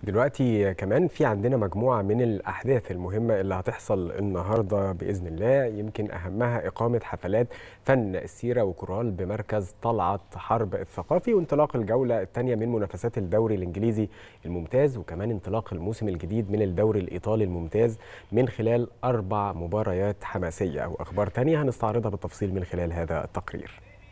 دلوقتي كمان في عندنا مجموعة من الأحداث المهمة اللي هتحصل النهاردة بإذن الله يمكن أهمها إقامة حفلات فن السيرة وكورال بمركز طلعت حرب الثقافي وانطلاق الجولة الثانية من منافسات الدوري الإنجليزي الممتاز وكمان انطلاق الموسم الجديد من الدوري الإيطالي الممتاز من خلال أربع مباريات حماسية وأخبار تانية هنستعرضها بالتفصيل من خلال هذا التقرير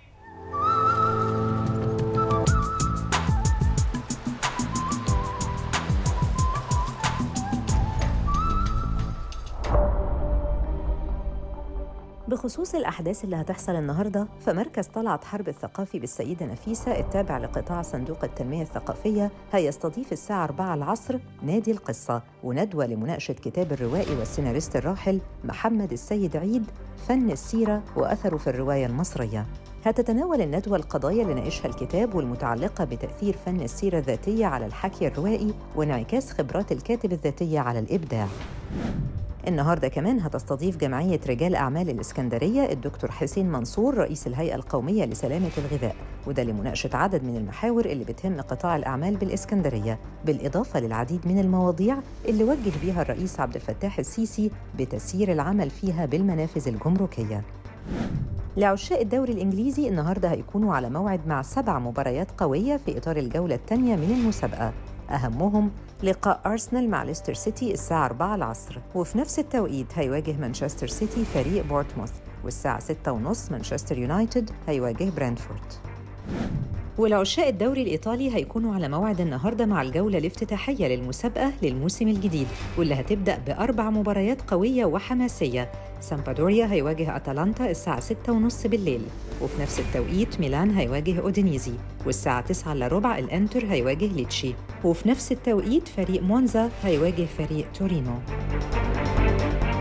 بخصوص الأحداث اللي هتحصل النهاردة فمركز طلعت حرب الثقافي بالسيدة نفيسة التابع لقطاع صندوق التنمية الثقافية هيستضيف الساعة 4 العصر نادي القصة وندوة لمناقشة كتاب الروائي والسيناريست الراحل محمد السيد عيد فن السيرة وأثره في الرواية المصرية هتتناول الندوة القضايا اللي ناقشها الكتاب والمتعلقة بتأثير فن السيرة الذاتية على الحكي الروائي وانعكاس خبرات الكاتب الذاتية على الإبداع النهارده كمان هتستضيف جمعية رجال أعمال الإسكندرية الدكتور حسين منصور رئيس الهيئة القومية لسلامة الغذاء وده لمناقشة عدد من المحاور اللي بتهم قطاع الأعمال بالإسكندرية بالإضافة للعديد من المواضيع اللي وجه بيها الرئيس عبد الفتاح السيسي بتسيير العمل فيها بالمنافذ الجمركية لعشاق الدوري الإنجليزي النهارده هيكونوا على موعد مع سبع مباريات قوية في إطار الجولة الثانية من المسابقة أهمهم لقاء أرسنال مع ليستر سيتي الساعة 4 العصر وفي نفس التوقيت هيواجه مانشستر سيتي فريق بورتموث والساعة 6:30 مانشستر يونايتد هيواجه برنتفورد والعشاق الدوري الإيطالي هيكونوا على موعد النهاردة مع الجولة الافتتاحية للمسابقة للموسم الجديد واللي هتبدأ بأربع مباريات قوية وحماسية سامبادوريا هيواجه أتلانتا الساعة 6:30 بالليل وفي نفس التوقيت ميلان هيواجه أودينيزي والساعة 9 إلا ربع الأنتر هيواجه ليتشي وفي نفس التوقيت فريق مونزا هيواجه فريق تورينو